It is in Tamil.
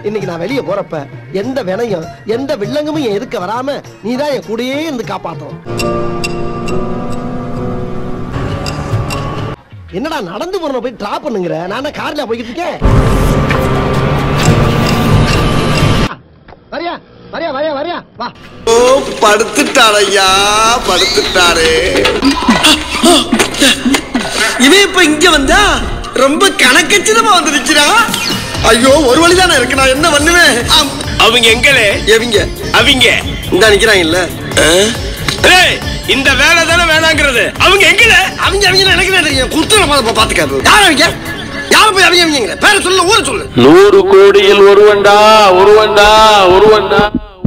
இன்னைக்கு நான் வெளியே போறப்ப எந்த வினையும் எந்த வில்லங்கமும் என் எதுக்க வராம நீதான் என் கூடயே இருந்து காப்பாத்தணும் என்னடா நடந்து போறன போய் டிராப் பண்ணுங்கிற நான் கார்ல போய்கிட்டு இருக்கேன் வரியா வரியா வரியா வரியா வா ஓ படுத்துட்டார் ஐயா படுத்துட்டாரு இவன் இப்ப இங்க வந்தா ரொம்ப கணக்கச்சிதமா வந்து நிக்கிறான் ஐயோ ஒரு வழிதானே இருக்கு நான் என்ன பண்ணுவேன் ஆம். அவங்க எங்களே எவிங்க அவங்க இந்த நிக்கிறாங்க இல்ல ஏய், இந்த வேலை தானே வேணாங்கிறது அவங்க எங்கள அவங்க அவங்க எனக்கு என்ன தெரியும் குத்துற மாதிரி பாத்துக்காரு யார் அவங்க யார போய் அவங்க அவங்க பேரை சொல்லு ஊரை சொல்லு நூறு கோடியில் ஒருவன்டா ஒருவன்டா ஒருவன்டா